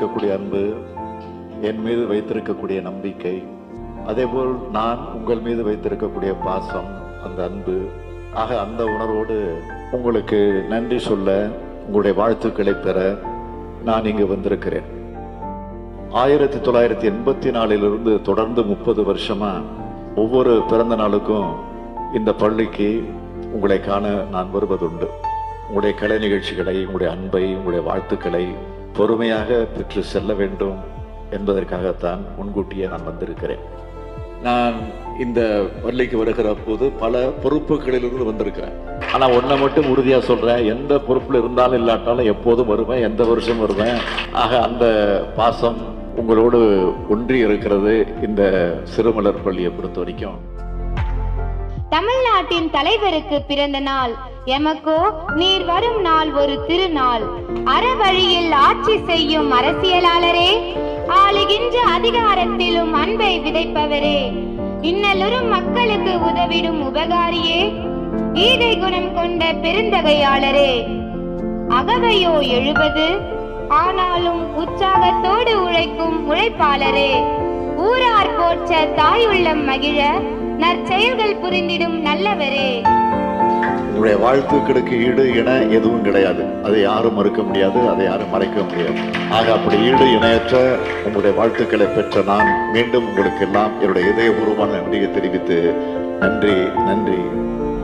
வைத்திருக்கக்கூடிய அன்பு என் மீது வைத்திருக்கக்கூடிய நம்பிக்கை அதேபோல் நான் உங்கள் மீது வைத்திருக்கக்கூடிய பாசம் அந்த அன்பு ஆக அந்த உணர்வோடு உங்களுக்கு நன்றி சொல்ல உங்களுடைய வாழ்த்துக்களை பெற நான் இங்கு வந்திருக்கிறேன் ஆயிரத்தி தொள்ளாயிரத்தி எண்பத்தி நாலிலிருந்து தொடர்ந்து முப்பது வருஷமா ஒவ்வொரு பிறந்த நாளுக்கும் இந்த பள்ளிக்கு உங்களை காண நான் வருவதுண்டு உங்களுடைய கலை நிகழ்ச்சிகளை உங்களுடைய அன்பை உங்களுடைய வாழ்த்துக்களை பொறுமையாக பெற்று செல்ல வேண்டும் என்பதற்காகத்தான் முன்கூட்டியே நான் வந்திருக்கிறேன் நான் இந்த பள்ளிக்கு வருகிற போது பல பொறுப்புகளிலிருந்து வந்திருக்கிறேன் ஆனா ஒன்றை மட்டும் உறுதியா சொல்றேன் எந்த பொறுப்புல இருந்தாலும் இல்லாட்டாலும் எப்போதும் வருவேன் எந்த வருஷம் வருவேன் ஆக அந்த பாசம் உங்களோடு ஒன்றி இருக்கிறது இந்த சிறுமலர் பள்ளியை பொறுத்த வரைக்கும் தமிழ்நாட்டின் தலைவருக்கு பிறந்த நாள் எமக்கோ நீர் வரும் நாள் ஒரு திருநாள் அறவழியில் ஆட்சி செய்யும் அரசியலாளரே ஆளுகின்ற அதிகாரத்திலும் அன்பை விதைப்பவரே இன்னலுறும் மக்களுக்கு உதவிடும் உபகாரியே ஈகை குணம் கொண்ட பெருந்தகையாளரே அகவையோ எழுபது ஆனாலும் உற்சாகத்தோடு உழைக்கும் உழைப்பாளரே ஊரார் போற்ற தாயுள்ளம் மகிழ நற்செயல்கள் புரிந்திடும் நல்லவரே உங்களுடைய வாழ்த்துக்களுக்கு ஈடு என எதுவும் கிடையாது அதை யாரும் மறுக்க முடியாது அதை யாரும் மறைக்க முடியாது ஆக அப்படி ஈடு இணையற்ற உங்களுடைய வாழ்த்துக்களை பெற்ற நான் மீண்டும் உங்களுக்கு எல்லாம் என்னுடைய இதயபூர்வமான நன்றியை தெரிவித்து நன்றி நன்றி